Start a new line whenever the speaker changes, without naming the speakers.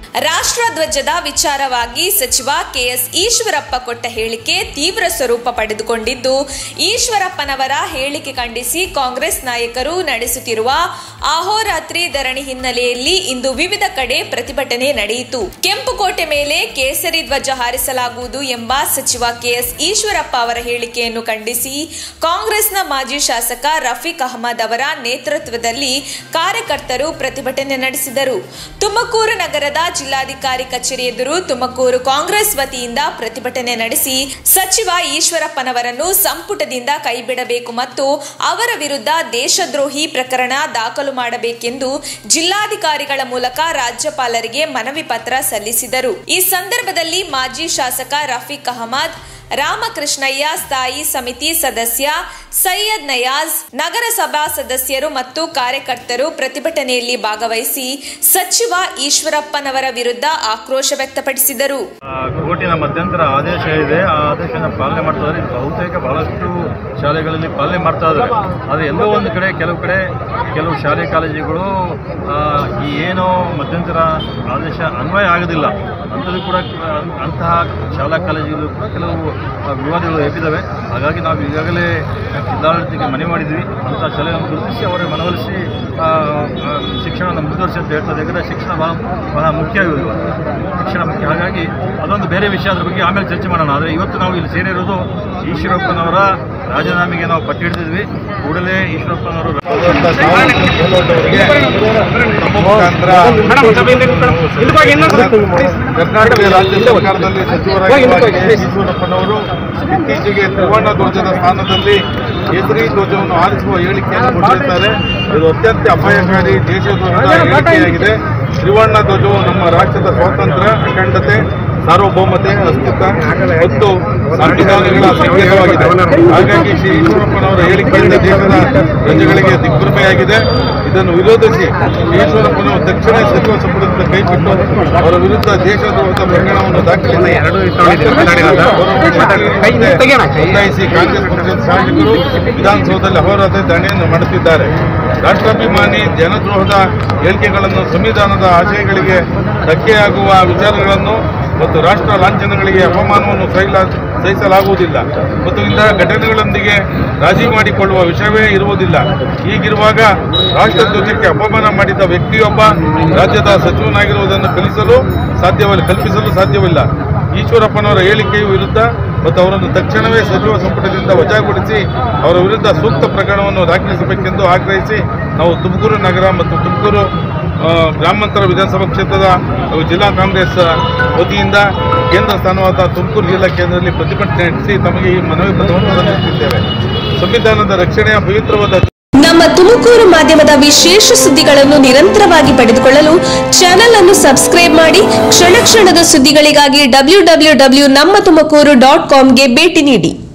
ರಾಷ್ಟ್ರಧ್ವಜದ ವಿಚಾರವಾಗಿ ಸಚಿವ ಕೆಎಸ್ ಈಶ್ವರಪ್ಪ ಕೊಟ್ಟ ಹೇಳಿಕೆ ತೀವ್ರ ಸ್ವರೂಪ ಪಡೆದುಕೊಂಡಿದ್ದು ಈಶ್ವರಪ್ಪನವರ ಹೇಳಿಕೆ ಖಂಡಿಸಿ ಕಾಂಗ್ರೆಸ್ ನಾಯಕರು ನಡೆಸುತ್ತಿರುವ ಅಹೋರಾತ್ರಿ ಧರಣಿ ಹಿನ್ನೆಲೆಯಲ್ಲಿ ಇಂದು ವಿವಿಧ ಕಡೆ ಪ್ರತಿಭಟನೆ ನಡೆಯಿತು ಕೆಂಪುಕೋಟೆ ಮೇಲೆ ಕೇಸರಿ ಧ್ವಜ ಹಾರಿಸಲಾಗುವುದು ಎಂಬ ಸಚಿವ ಕೆಎಸ್ ಈಶ್ವರಪ್ಪ ಅವರ ಹೇಳಿಕೆಯನ್ನು ಖಂಡಿಸಿ ಕಾಂಗ್ರೆಸ್ನ ಮಾಜಿ ಶಾಸಕ ರಫೀಕ್ ಅಹಮದ್ ಅವರ ನೇತೃತ್ವದಲ್ಲಿ ಕಾರ್ಯಕರ್ತರು ಪ್ರತಿಭಟನೆ ನಡೆಸಿದರು ತುಮಕೂರು ನಗರದ ಜಿಲ್ಲಾಧಿಕಾರಿ ಕಚೇರಿ ಎದುರು ತುಮಕೂರು ಕಾಂಗ್ರೆಸ್ ವತಿಯಿಂದ ಪ್ರತಿಭಟನೆ ನಡೆಸಿ ಸಚಿವ ಈಶ್ವರಪ್ಪನವರನ್ನು ಸಂಪುಟದಿಂದ ಕೈಬಿಡಬೇಕು ಮತ್ತು ಅವರ ವಿರುದ್ಧ ದೇಶದ್ರೋಹಿ ಪ್ರಕರಣ ದಾಖಲು ಮಾಡಬೇಕೆಂದು ಜಿಲ್ಲಾಧಿಕಾರಿಗಳ ಮೂಲಕ ರಾಜ್ಯಪಾಲರಿಗೆ ಮನವಿ ಪತ್ರ ಸಲ್ಲಿಸಿದರು ಈ ಸಂದರ್ಭದಲ್ಲಿ ಮಾಜಿ ಶಾಸಕ ರಫೀಕ್ ಅಹಮದ್ ರಾಮಕೃಷ್ಣಯ್ಯ ಸ್ಥಾಯಿ ಸಮಿತಿ ಸದಸ್ಯ ಸೈಯದ್ ನಯಾಜ್ ನಗರಸಭಾ ಸದಸ್ಯರು ಮತ್ತು ಕಾರ್ಯಕರ್ತರು ಪ್ರತಿಭಟನೆಯಲ್ಲಿ ಭಾಗವಹಿಸಿ ಸಚಿವ ಈಶ್ವರಪ್ಪನವರ ವಿರುದ್ಧ ಆಕ್ರೋಶ ವ್ಯಕ್ತಪಡಿಸಿದರು
ಆ, ಕೋರ್ಟಿನ ಮಧ್ಯಂತರ ಆದೇಶ ಇದೆ ಆ ಆದೇಶನ ಪಾಲನೆ ಮಾಡ್ತಾ ಇದ್ದಾರೆ ಬಹುತೇಕ ಬಹಳಷ್ಟು ಶಾಲೆಗಳಲ್ಲಿ ಪಾಲನೆ ಮಾಡ್ತಾ ಇದ್ದಾರೆ ಆದರೆ ಎಲ್ಲೋ ಒಂದು ಕಡೆ ಕೆಲವು ಕಡೆ ಕೆಲವು ಶಾಲೆ ಕಾಲೇಜುಗಳು ಆ, ಈ ಏನು ಮಧ್ಯಂತರ ಆದೇಶ ಅನ್ವಯ ಆಗೋದಿಲ್ಲ ಅಂಥದ್ದು ಕೂಡ ಅಂ- ಅಂತಹ ಶಾಲಾ ಕಾಲೇಜುಗಳು ಕೂಡ ಕೆಲವು ಆ, ವಿವಾದಗಳು ಎಬ್ಬಿದ್ದಾವೆ ಹಾಗಾಗಿ ನಾವು ಈಗಾಗಲೇ ಜಿಲ್ಲಾಡಳಿತಕ್ಕೆ ಮನವಿ ಮಾಡಿದ್ವಿ ಅಂಥ ಶಾಲೆಗಳನ್ನು ಗುರುತಿಸಿ ಅವರ ಮನವೊಲಿಸಿ ಆ, ಆ, ಶಿಕ್ಷಣವನ್ನು ಮುಂದುವರಿಸಿ ಅಂತ ಹೇಳ್ತದೆ ಯಾಕಂದರೆ ಶಿಕ್ಷಣ ಬಹಳ ಬಹಳ ಮುಖ್ಯ ಇವರು ಶಿಕ್ಷಣ ಮುಖ್ಯ ಹಾಗಾಗಿ ಅದೊಂದು ಬೇರೆ ವಿಷಯ ಅದ್ರ ಬಗ್ಗೆ ಆಮೇಲೆ ಚರ್ಚೆ ಮಾಡೋಣ ಆದರೆ ಇವತ್ತು ನಾವು ಇಲ್ಲಿ ಸೇರಿರೋದು ಈಶ್ವರಪ್ಪನವರ ರಾಜೀನಾಮೆಗೆ ನಾವು ಪಟ್ಟಿ ಹಿಡಿದಿದ್ವಿ ಕೂಡಲೇ ಈಶ್ವರಪ್ಪನವರು
ಕರ್ನಾಟಕ ರಾಜ್ಯ ಸರ್ಕಾರದಲ್ಲಿ ಸಚಿವರಾಗಿ ಈಶ್ವರಪ್ಪನವರು ಇತ್ತೀಚೆಗೆ ತ್ರಿವರ್ಣ ಧ್ವಜದ ಸ್ಥಾನದಲ್ಲಿ ಕೇಸರಿ ಧ್ವಜವನ್ನು ಆರಿಸುವ ಹೇಳಿಕೆಯನ್ನು ಕೊಟ್ಟಿರುತ್ತಾರೆ ಇದು ಅತ್ಯಂತ ಅಪಾಯಕಾರಿ ದೇಶದ್ರೋಹದ ಹೇಳಿಕೆಯಾಗಿದೆ ತ್ರಿವರ್ಣ ಧ್ವಜವು ನಮ್ಮ ರಾಜ್ಯದ ಸ್ವಾತಂತ್ರ್ಯ ಅಖಂಡತೆ ಸಾರ್ವಭೌಮತೆ ಅಸ್ತಿತ್ವ ಮತ್ತು ಸಂವಿಧಾನಗಳ ಸಂಕೇತವಾಗಿದೆ ಹಾಗಾಗಿ ಶ್ರೀ ಈಶ್ವರಪ್ಪನವರ ಹೇಳಿಕೆಯಿಂದ ದೇಶದ ಪ್ರಜೆಗಳಿಗೆ ದಿಗ್ಭ್ರಮೆಯಾಗಿದೆ ಇದನ್ನು ವಿರೋಧಿಸಿ ಈಶ್ವರಪ್ಪನವರು ತಕ್ಷಣ ಸಚಿವ ಸಂಪುಟದಿಂದ ಕೈಬಿಟ್ಟು ಅವರ ವಿರುದ್ಧ ದೇಶದ್ರೋಹದ ಪ್ರಕರಣವನ್ನು ದಾಖಲಿಸಿ ಒತ್ತಾಯಿಸಿ ಕಾಂಗ್ರೆಸ್ ಪಕ್ಷದ ಶಾಸಕರು ವಿಧಾನಸೌಧದಲ್ಲಿ ಅಹೋರಾತ್ರಿ ಧರಣಿಯನ್ನು ಮಾಡುತ್ತಿದ್ದಾರೆ ರಾಷ್ಟ್ರಾಭಿಮಾನಿ ಜನದ್ರೋಹದ ಹೇಳಿಕೆಗಳನ್ನು ಸಂವಿಧಾನದ ಆಶಯಗಳಿಗೆ ಧಕ್ಕೆಯಾಗುವ ವಿಚಾರಗಳನ್ನು ಮತ್ತು ರಾಷ್ಟ್ರ ಲಾಂಛನಗಳಿಗೆ ಅಪಮಾನವನ್ನು ಸಹಿಲ ಸಹಿಸಲಾಗುವುದಿಲ್ಲ ಮತ್ತು ಇಂತಹ ಘಟನೆಗಳೊಂದಿಗೆ ರಾಜಿ ಮಾಡಿಕೊಳ್ಳುವ ವಿಷಯವೇ ಇರುವುದಿಲ್ಲ ಹೀಗಿರುವಾಗ ರಾಷ್ಟ್ರಧ್ವಜಕ್ಕೆ ಅಪಮಾನ ಮಾಡಿದ ವ್ಯಕ್ತಿಯೊಬ್ಬ ರಾಜ್ಯದ ಸಚಿವನಾಗಿರುವುದನ್ನು ಕಲಿಸಲು ಸಾಧ್ಯವಿಲ್ಲ ಕಲ್ಪಿಸಲು ಸಾಧ್ಯವಿಲ್ಲ ಈಶ್ವರಪ್ಪನವರ ಹೇಳಿಕೆಯ ವಿರುದ್ಧ ಮತ್ತು ಅವರನ್ನು ತಕ್ಷಣವೇ ಸಚಿವ ಸಂಪುಟದಿಂದ ವಜಾಗೊಳಿಸಿ ಅವರ ವಿರುದ್ಧ ಸೂಕ್ತ ಪ್ರಕರಣವನ್ನು ದಾಖಲಿಸಬೇಕೆಂದು ಆಗ್ರಹಿಸಿ ನಾವು ತುಮಕೂರು ನಗರ ಮತ್ತು ತುಮಕೂರು ಆ, ಗ್ರಾಮಾಂತರ ವಿಧಾನಸಭಾ ಕ್ಷೇತ್ರದ ಜಿಲ್ಲಾ ಕಾಂಗ್ರೆಸ್ ವತಿಯಿಂದ ಕೇಂದ್ರ ಸ್ಥಾನವಾದ ತುಮಕೂರು ಜಿಲ್ಲಾ ಕೇಂದ್ರದಲ್ಲಿ ಪ್ರತಿಭಟನೆ ನಡೆಸಿ ತಮಗೆ ಈ ಮನವಿ ಪತ್ರವನ್ನು ಸಲ್ಲಿಸುತ್ತಿದ್ದೇವೆ ಸಂವಿಧಾನದ ರಕ್ಷಣೆಯ ಪವಿತ್ರವಾದ
ನಮ್ಮ ತುಮಕೂರು ಮಾಧ್ಯಮದ ವಿಶೇಷ ಸುದ್ದಿಗಳನ್ನು ನಿರಂತರವಾಗಿ ಪಡೆದುಕೊಳ್ಳಲು ಚಾನೆಲ್ ಅನ್ನು ಸಬ್ಸ್ಕ್ರೈಬ್ ಮಾಡಿ ಕ್ಷಣ ಕ್ಷಣದ ಸುದ್ದಿಗಳಿಗಾಗಿ ಡಬ್ಲ್ಯೂ ಡಬ್ಲ್ಯೂ ಡಬ್ಲ್ಯೂ ನಮ್ಮ ತುಮಕೂರು ಡಾಟ್ ಕಾಮ್ಗೆ ಭೇಟಿ ನೀಡಿ